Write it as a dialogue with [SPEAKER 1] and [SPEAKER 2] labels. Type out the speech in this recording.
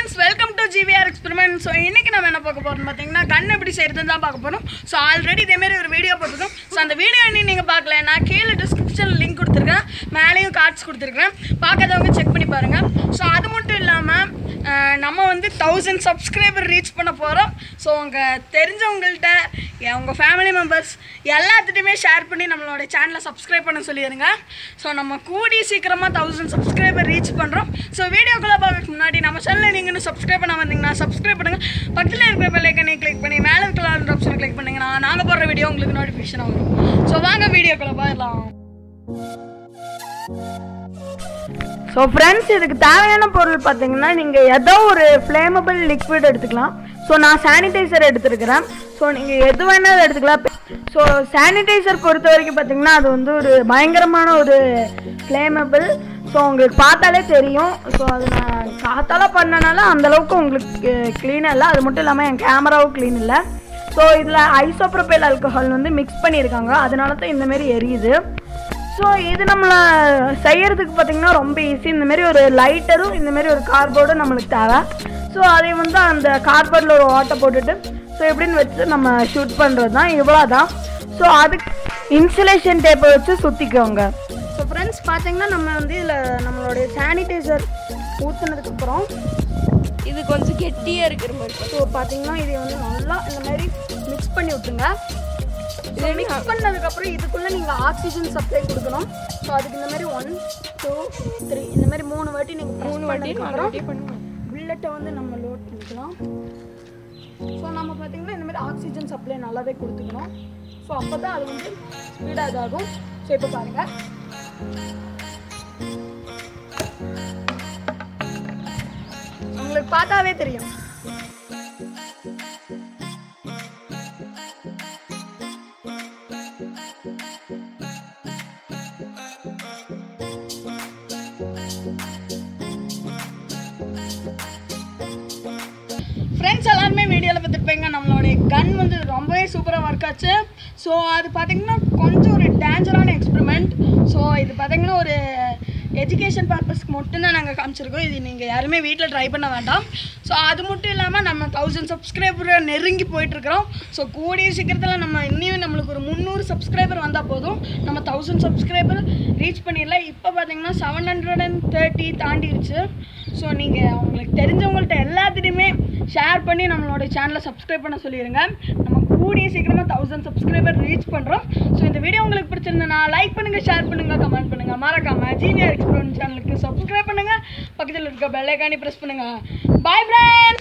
[SPEAKER 1] friends welcome to GVR experiment so இன்னைக்கு நம்ம என்ன பார்க்க போறோம் பார்த்தீங்கன்னா கண் எப்படி செய்யறதுன்னு தான் பார்க்க போறோம் ஸோ ஆல்ரெடி இதேமாரி ஒரு வீடியோ போட்டிருக்கோம் ஸோ அந்த வீடியோ இன்னும் நீங்கள் பார்க்கல நான் கீழே டிஸ்கிரிப்ஷனில் லிங்க் கொடுத்துருக்கேன் மேலேயும் கார்ட்ஸ் கொடுத்துருக்கேன் பார்க்காதவங்க செக் பண்ணி பாருங்கள் ஸோ அது மட்டும் இல்லாமல் நம்ம வந்து தௌசண்ட் சப்ஸ்கிரைபர் ரீச் பண்ண போகிறோம் ஸோ உங்கள் தெரிஞ்சவங்கள்ட்ட எ- உங்கள் ஃபேமிலி மெம்பர்ஸ் எல்லாத்துட்டையுமே ஷேர் பண்ணி நம்மளோட சேனலை சப்ஸ்கிரைப் பண்ண சொல்லிடுங்க ஸோ நம்ம கூடி சீக்கிரமாக தௌசண்ட் சப்ஸ்கிரைபர் ரீச் பண்ணுறோம் ஸோ வீடியோக்குள்ளே பார்க்கறதுக்கு முன்னாடி நம்ம சேனலை நீங்கள் இன்னும் சப்ஸ்கிரைப் பண்ண வந்தீங்கன்னா சப்ஸ்கிரைப் பண்ணுங்கள் பக்கத்தில் இருக்கிற பெல்லைக்கனை கிளிக் பண்ணி மேலே இருக்கிற ஆப்ஷனை கிளிக் பண்ணிங்கன்னா நாங்கள் போடுற வீடியோ உங்களுக்கு நோட்டிஃபிகேஷன் ஆகும் ஸோ வாங்க வீடியோக்குள்ளே பார்க்கலாம் ஸோ ஃப்ரெண்ட்ஸ் இதுக்கு தேவையான பொருள் பார்த்தீங்கன்னா நீங்கள் ஏதோ ஒரு ஃப்ளேமபிள் லிக்விட் எடுத்துக்கலாம் ஸோ நான் சானிடைசர் எடுத்துருக்கிறேன் ஸோ நீங்கள் எது வேணாலும் எடுத்துக்கலாம் ஸோ சானிடைசர் பொறுத்த வரைக்கும் பார்த்தீங்கன்னா அது வந்து ஒரு பயங்கரமான ஒரு ஃப்ளேமபிள் ஸோ உங்களுக்கு பார்த்தாலே தெரியும் ஸோ அது நான் காத்தால பண்ணனால அந்தளவுக்கு உங்களுக்கு க்ளீனாக இல்லை அது மட்டும் இல்லாமல் என் கேமராவும் க்ளீன் இல்லை ஸோ இதில் ஐசோப்ரோபைல் ஆல்கஹால் வந்து மிக்ஸ் பண்ணியிருக்காங்க அதனால தான் இந்தமாரி எரியுது ஸோ இது நம்மளை செய்யறதுக்கு பார்த்தீங்கன்னா ரொம்ப ஈஸி இந்த மாதிரி ஒரு லைட்டரும் இந்த மாதிரி ஒரு கார்போர்டும் நம்மளுக்கு தேவை ஸோ அதை வந்து அந்த கார்போர்டில் ஒரு ஓட்டை போட்டுட்டு ஸோ எப்படின்னு வச்சு நம்ம ஷூட் பண்ணுறது தான் இவ்வளோ தான் ஸோ அதுக்கு இன்சுலேஷன் டேப்பை வச்சு சுற்றிக்கோங்க ஸோ ஃப்ரெண்ட்ஸ் பார்த்தீங்கன்னா நம்ம வந்து இதில் நம்மளுடைய சானிடைசர் ஊற்றுனதுக்கப்புறம்
[SPEAKER 2] இது கொஞ்சம் கெட்டியா இருக்கிற மாதிரி
[SPEAKER 1] ஸோ பார்த்தீங்கன்னா இதை வந்து நல்லா இந்த மாதிரி மிக்ஸ் பண்ணி விட்டுருங்க இதை மிக்ஸ் பண்ணதுக்கப்புறம் இதுக்குள்ளே நீங்கள் ஆக்சிஜன் சப்ளை கொடுக்கணும் ஸோ அதுக்கு இந்த மாதிரி ஒன் டூ த்ரீ இந்த மாதிரி மூணு வாட்டி நீங்கள்
[SPEAKER 2] மூணு வாட்டி நாலு வாட்டி பண்ணுவோம்
[SPEAKER 1] புல்லட்டை வந்து நம்ம லோட் பண்ணிக்கலாம் ஸோ நம்ம பார்த்தீங்கன்னா இந்த மாதிரி ஆக்சிஜன் சப்ளை நல்லாவே கொடுத்துக்கணும் ஸோ அப்போ தான் அது வந்து ஸ்பீடாக இதாகும் ஸோ இப்போ பாருங்கள் உங்களுக்கு பார்த்தாவே தெரியும் ஃப்ரெண்ட்ஸ் எல்லாருமே வீடியோவில் பார்த்துருப்பீங்க நம்மளுடைய கன் வந்து ரொம்பவே சூப்பராக ஒர்க் ஆச்சு ஸோ அது பார்த்தீங்கன்னா கொஞ்சம் ஒரு டேஞ்சரான எக்ஸ்பெரிமெண்ட் ஸோ இது பார்த்தீங்கன்னா ஒரு எஜுகேஷன் பர்பஸ்க்கு மட்டும்தான் நாங்கள் காமிச்சிருக்கோம் இது நீங்கள் யாருமே வீட்டில் ட்ரை பண்ண வேண்டாம் ஸோ அது மட்டும் இல்லாமல் நம்ம தௌசண்ட் சப்ஸ்கிரைபர் நெருங்கி போயிட்டுருக்கிறோம் ஸோ கூடிய சீக்கிரத்தில் நம்ம இன்னும் நம்மளுக்கு ஒரு முந்நூறு சப்ஸ்கிரைபர் வந்தால் போதும் நம்ம தௌசண்ட் சப்ஸ்கிரைபர் ரீச் பண்ணிடலாம் இப்போ பார்த்தீங்கன்னா செவன் ஹண்ட்ரட் அண்ட் தேர்ட்டி தாண்டிடுச்சு ஸோ நீங்கள் உங்களுக்கு தெரிஞ்சவங்கள்ட்ட எல்லாத்துலேயுமே ஷேர் பண்ணி நம்மளோட சேனலை சப்ஸ்கிரைப் பண்ண சொல்லிடுங்க நம்ம கூடிய சீக்கிரமாக தௌசண்ட் சப்ஸ்கிரைபர் ரீச் பண்ணுறோம் ஸோ இந்த வீடியோ உங்களுக்கு பிடிச்சிருந்தனா லைக் பண்ணுங்கள் ஷேர் பண்ணுங்கள் கமெண்ட் பண்ணுங்கள் மறக்காம ஜீனியர் எக்ஸ்பிளன் சேனலுக்கு சப்ஸ்கிரைப் பண்ணுங்கள் பக்கத்தில் இருக்க பெல்லைக்கானி ப்ரெஸ் பண்ணுங்கள் பாய் ஃப்ரெண்ட்